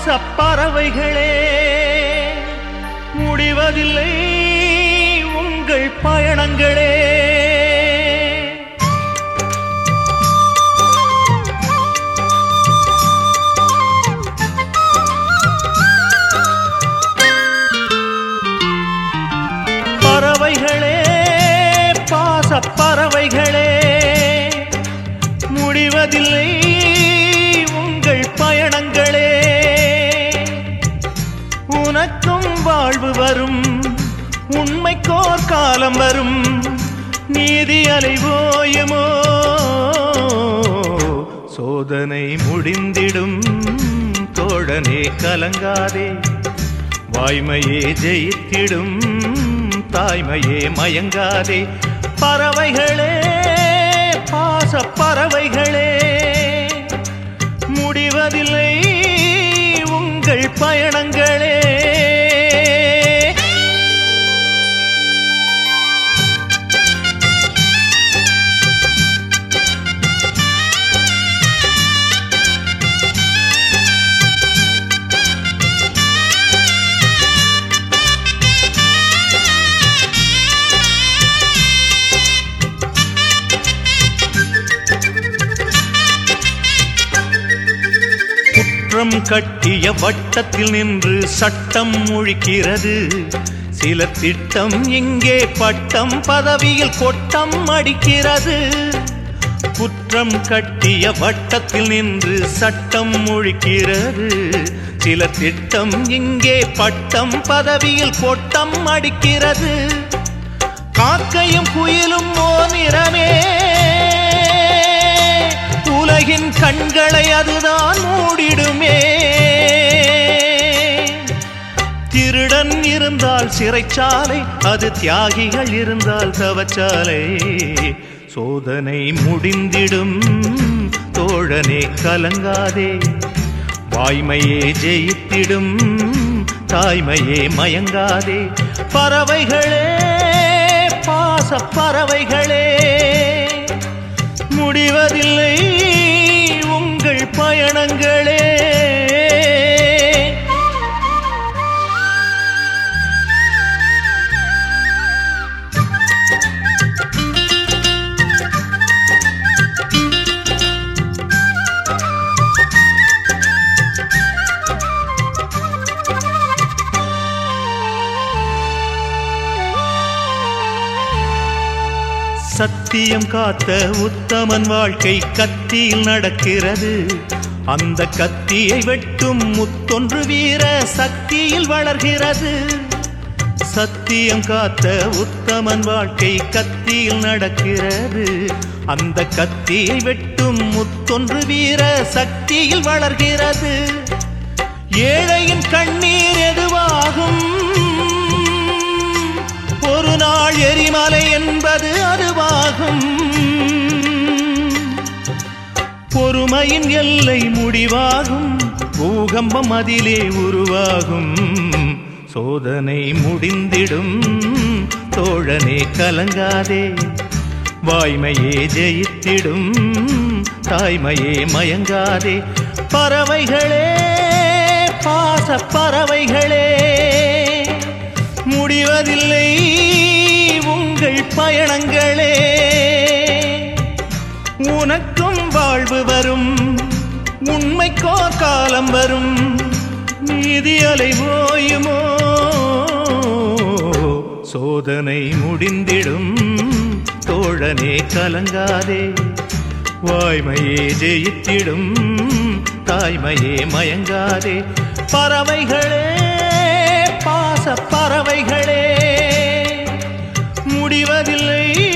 பறவைகளே முடிவதில்லை உங்கள் பயணங்களே பறவைகளே பாச பறவைகளே முடிவதில்லை உங்கள் பயணங்களே உனக்கும் வாழ்வு வரும் உண்மைக்கோர் காலம் வரும் நீதி அலைவோயமோ சோதனை முடிந்திடும் தோழனே கலங்காதே வாய்மையே ஜெயித்திடும் தாய்மையே மயங்காதே பறவைகளே பாச பறவைகளே முடிவதில்லை உங்கள் பயணங்களே குற்றம் கட்டிய வட்டத்தில் நின்று சட்டம் முழிக்கிறது சில திட்டம் இங்கே பட்டம் பதவியில் கொட்டம் அடிக்கிறது குற்றம் கட்டிய வட்டத்தில் நின்று சட்டம் முழிக்கிறது சில திட்டம் இங்கே பட்டம் பதவியில் கொட்டம் அடிக்கிறது காக்கையும் குயிலும் ஓ நிறமே உலகின் கண்களை அதுதான் மூடிடுமே திருடன் இருந்தால் சிறைச்சாலை அது தியாகிகள் இருந்தால் தவச்சாலை சோதனை முடிந்திடும் தோழனே கலங்காதே வாய்மையே ஜெயித்திடும் தாய்மையே மயங்காதே பறவைகளே பாச பறவைகளே முடிவதில்லை உங்கள் பயணங்களே சத்தியம் காத்த உத்தமன் வாழ்க்கை கத்தியில் நடக்கிறது அந்த கத்தியை வெட்டும் முத்தொன்று வீர சக்தியில் வளர்கிறது சத்தியம் காத்த உத்தமன் வாழ்க்கை கத்தியில் நடக்கிறது அந்த கத்தியை வெட்டும் முத்தொன்று வீர சக்தியில் வளர்கிறது ஏழையின் கண்ணீர் எதுவாகும் ஒரு நாள் எரிமலை என்பது அதுவாகும் பொறுமையின் எல்லை முடிவாகும் பூகம்பம் அதிலே உருவாகும் சோதனை முடிந்திடும் தோழனே கலங்காதே வாய்மையே ஜெயித்திடும் தாய்மையே மயங்காதே பறவைகளே பாச பறவைகளே முடிவதில்லை உங்கள் பயணங்களே உனக்கும் வாழ்வு வரும் உண்மைக்கோர் காலம் வரும் நீதி அலை ஓயுமோ சோதனை முடிந்திடும் தோழனே கலங்காதே வாய்மையே ஜெயித்திடும் தாய்மையே மயங்காதே பறவைகளே பாச பறவைகளே முடிவதில்லை